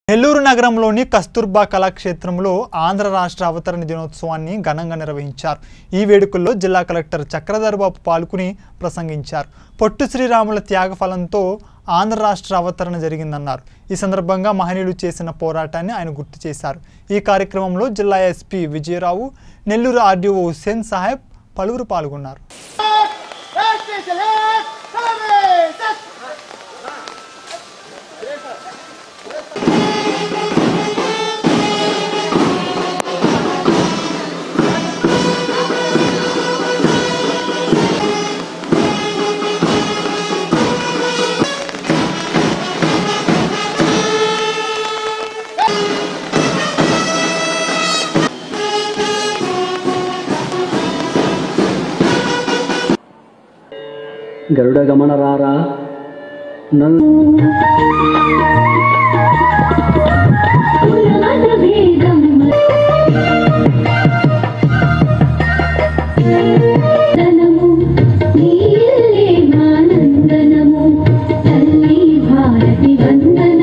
నెల్లూరు నగరంలోని కస్తూర్బా కళాక్షేత్రంలో ఆంధ్ర రాష్ట్ర అవతరణ దినోత్సవాన్ని ఘనంగా నిర్వహించారు ఈ వేడుకల్లో జిల్లా కలెక్టర్ చక్రధర్ బాబు పాల్గొని ప్రసంగించారు పొట్టు శ్రీరాముల త్యాగఫలంతో ఆంధ్ర రాష్ట్ర అవతరణ జరిగిందన్నారు ఈ సందర్భంగా మహనీయులు చేసిన పోరాటాన్ని ఆయన గుర్తు చేశారు ఈ కార్యక్రమంలో జిల్లా ఎస్పీ విజయరావు నెల్లూరు ఆర్డీఓ హుస్సేన్ సాహెబ్ పలువురు పాల్గొన్నారు గరుడ గమన రారా నన్ను నందనము నీలే మానందనము తల్లి భారతి వందన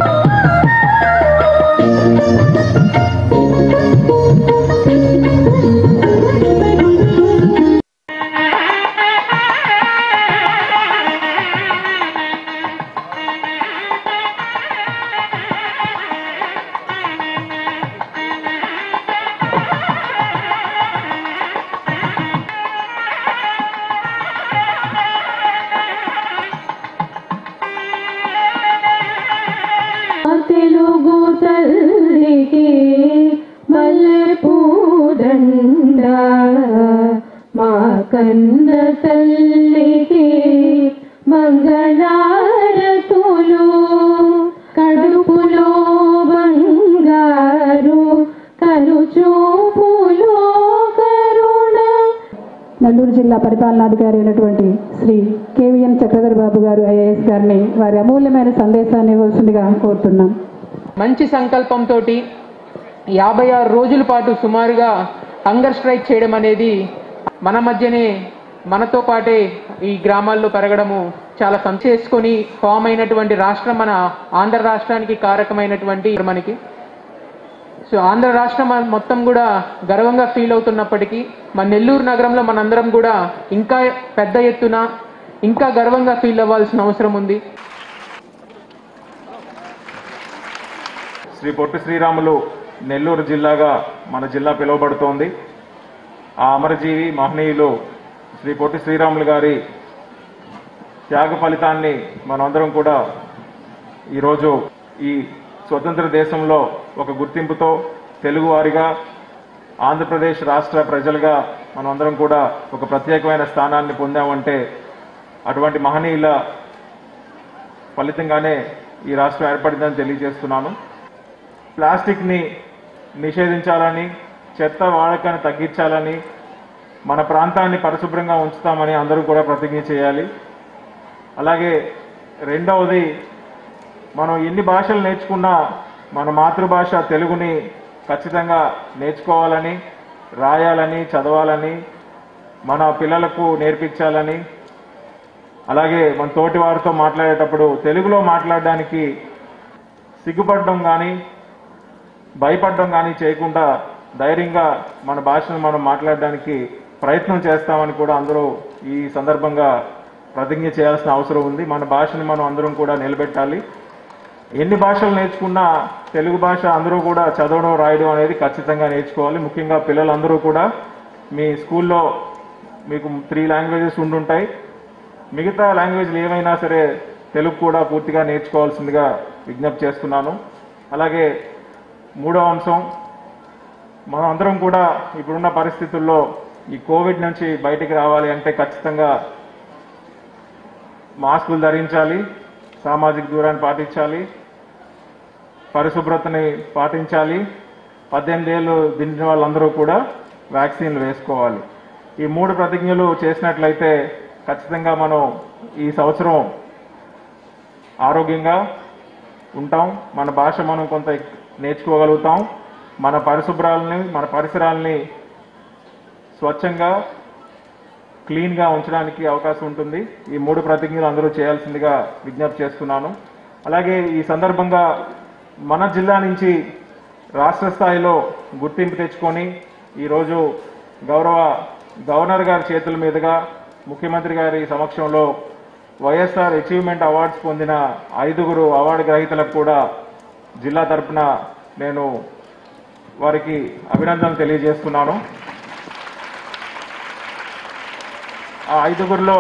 తెలుగు తల్లికి మల్లె పూదండ మా కన్న తల్లికి మంగళారతులు కడుపులో బంగారు కనుచూపులో కరుణ నెల్లూరు జిల్లా పరిపాలనాధికారి అయినటువంటి శ్రీ కేవీఎన్ చక్రధర్ బాబు గారు ఐఏఎస్ గారిని వారి అమూల్యమైన సందేశాన్ని ఇవ్వాల్సిందిగా కోరుతున్నాం మంచి సంకల్పంతో యాభై ఆరు రోజుల పాటు సుమారుగా హంగర్ స్ట్రైక్ చేయడం అనేది మన మధ్యనే మనతో పాటే ఈ గ్రామాల్లో పెరగడము చాలా సం చేసుకొని ఫామ్ అయినటువంటి రాష్ట్రం మన ఆంధ్ర రాష్ట్రానికి కారకమైనటువంటి మనకి సో ఆంధ్ర రాష్ట్రం మొత్తం కూడా గర్వంగా ఫీల్ అవుతున్నప్పటికీ మన నెల్లూరు నగరంలో మనందరం కూడా ఇంకా పెద్ద ఎత్తున ఇంకా గర్వంగా ఫీల్ అవ్వాల్సిన అవసరం ఉంది శ్రీ పొట్టి శ్రీరాములు నెల్లూరు జిల్లాగా మన జిల్లా పిలువబడుతోంది ఆ అమరజీవి మహనీయులు శ్రీ పొట్టి శ్రీరాములు గారి త్యాగ ఫలితాన్ని మనమందరం కూడా ఈరోజు ఈ స్వతంత్ర దేశంలో ఒక గుర్తింపుతో తెలుగువారిగా ఆంధ్రప్రదేశ్ రాష్ట్ర ప్రజలుగా మనమందరం కూడా ఒక ప్రత్యేకమైన స్థానాన్ని పొందామంటే అటువంటి మహనీయుల ఫలితంగానే ఈ రాష్ట్రం ఏర్పడిందని తెలియజేస్తున్నాను ప్లాస్టిక్ని నిషేధించాలని చెత్త వాడకాన్ని తగ్గించాలని మన ప్రాంతాన్ని పరిశుభ్రంగా ఉంచుతామని అందరూ కూడా ప్రతిజ్ఞ చేయాలి అలాగే రెండవది మనం ఎన్ని భాషలు నేర్చుకున్నా మన మాతృభాష తెలుగుని ఖచ్చితంగా నేర్చుకోవాలని రాయాలని చదవాలని మన పిల్లలకు నేర్పించాలని అలాగే మన తోటి వారితో మాట్లాడేటప్పుడు తెలుగులో మాట్లాడడానికి సిగ్గుపడడం కానీ భయపడడం కానీ చేయకుండా ధైర్యంగా మన భాషను మనం మాట్లాడడానికి ప్రయత్నం చేస్తామని కూడా అందరూ ఈ సందర్భంగా ప్రతిజ్ఞ చేయాల్సిన అవసరం ఉంది మన భాషని మనం అందరం కూడా నిలబెట్టాలి ఎన్ని భాషలు నేర్చుకున్నా తెలుగు భాష అందరూ కూడా చదవడం రాయడం అనేది ఖచ్చితంగా నేర్చుకోవాలి ముఖ్యంగా పిల్లలందరూ కూడా మీ స్కూల్లో మీకు త్రీ లాంగ్వేజెస్ ఉండుంటాయి మిగతా లాంగ్వేజ్లు ఏమైనా సరే తెలుగు కూడా పూర్తిగా నేర్చుకోవాల్సిందిగా విజ్ఞప్తి చేస్తున్నాను అలాగే మూడో అంశం మనం అందరం కూడా ఇప్పుడున్న పరిస్థితుల్లో ఈ కోవిడ్ నుంచి బయటికి రావాలి అంటే ఖచ్చితంగా మాస్కులు ధరించాలి సామాజిక దూరాన్ని పాటించాలి పరిశుభ్రతని పాటించాలి పద్దెనిమిది ఏళ్ళు దించిన వాళ్ళందరూ కూడా వ్యాక్సిన్లు వేసుకోవాలి ఈ మూడు ప్రతిజ్ఞలు చేసినట్లయితే ఖచ్చితంగా మనం ఈ సంవత్సరం ఆరోగ్యంగా ఉంటాం మన భాష మనం కొంత నేర్చుకోగలుగుతాం మన పరిశుభ్రాలని మన పరిసరాలని స్వచ్ఛంగా క్లీన్గా ఉంచడానికి అవకాశం ఉంటుంది ఈ మూడు ప్రతిజ్ఞలు అందరూ చేయాల్సిందిగా విజ్ఞప్తి చేస్తున్నాను అలాగే ఈ సందర్భంగా మన జిల్లా నుంచి రాష్ట్ర స్థాయిలో గుర్తింపు తెచ్చుకొని ఈరోజు గౌరవ గవర్నర్ గారి చేతుల మీదుగా ముఖ్యమంత్రి గారి సమక్షంలో వైఎస్ఆర్ అచీవ్మెంట్ అవార్డ్స్ పొందిన ఐదుగురు అవార్డు గ్రహీతలకు కూడా జిల్లా తరపున నేను వారికి అభినందనలు తెలియజేస్తున్నాను ఆ ఐదుగురిలో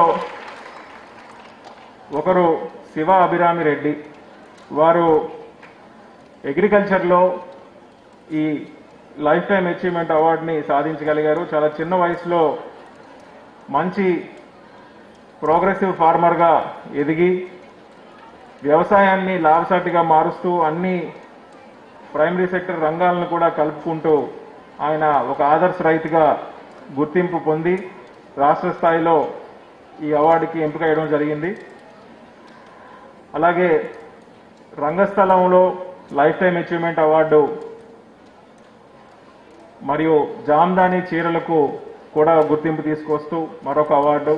ఒకరు శివ అభిరామి రెడ్డి వారు అగ్రికల్చర్లో ఈ లైఫ్ టైం అచీవ్మెంట్ అవార్డుని సాధించగలిగారు చాలా చిన్న వయసులో మంచి ప్రోగ్రెసివ్ ఫార్మర్గా ఎదిగి వ్యవసాయాన్ని లాభసాటిగా మారుస్తూ అన్ని ప్రైమరీ సెక్టర్ రంగాలను కూడా కలుపుకుంటూ ఆయన ఒక ఆదర్శ రైతుగా గుర్తింపు పొంది రాష్ట్ర స్థాయిలో ఈ అవార్డుకి ఎంపిక చేయడం జరిగింది అలాగే రంగస్థలంలో లైఫ్ టైం అచీవ్మెంట్ అవార్డు మరియు జామ్దాని చీరలకు కూడా గుర్తింపు తీసుకొస్తూ మరొక అవార్డు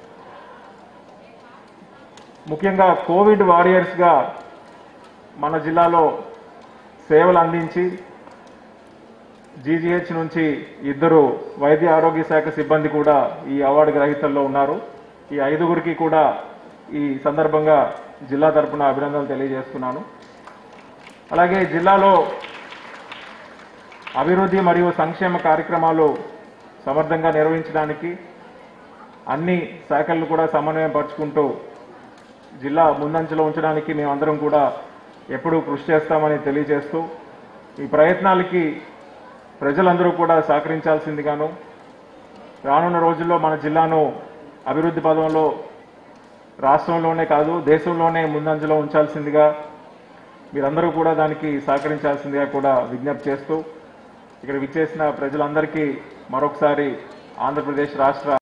ముఖ్యంగా కోవిడ్ వారియర్స్గా మన జిల్లాలో సేవలు అందించి జీజీహెచ్ నుంచి ఇద్దరు వైద్య ఆరోగ్య శాఖ సిబ్బంది కూడా ఈ అవార్డు గ్రహీతల్లో ఉన్నారు ఈ ఐదుగురికి కూడా ఈ సందర్భంగా జిల్లా తరపున అభినందనలు తెలియజేస్తున్నాను అలాగే జిల్లాలో అభివృద్ధి మరియు సంక్షేమ కార్యక్రమాలు సమర్థంగా నిర్వహించడానికి అన్ని శాఖలను కూడా సమన్వయం పరుచుకుంటూ జిల్లా ముందంచెలో ఉంచడానికి మేమందరం కూడా ఎప్పుడూ కృషి చేస్తామని తెలియజేస్తూ ఈ ప్రయత్నాలకి ప్రజలందరూ కూడా సహకరించాల్సిందిగాను రానున్న రోజుల్లో మన జిల్లాను అభివృద్ధి పదంలో రాష్ట్రంలోనే కాదు దేశంలోనే ముందంజలో ఉంచాల్సిందిగా మీరందరూ కూడా దానికి సహకరించాల్సిందిగా కూడా విజ్ఞప్తి చేస్తూ ఇక్కడ విచ్చేసిన ప్రజలందరికీ మరొకసారి ఆంధ్రప్రదేశ్ రాష్ట్ర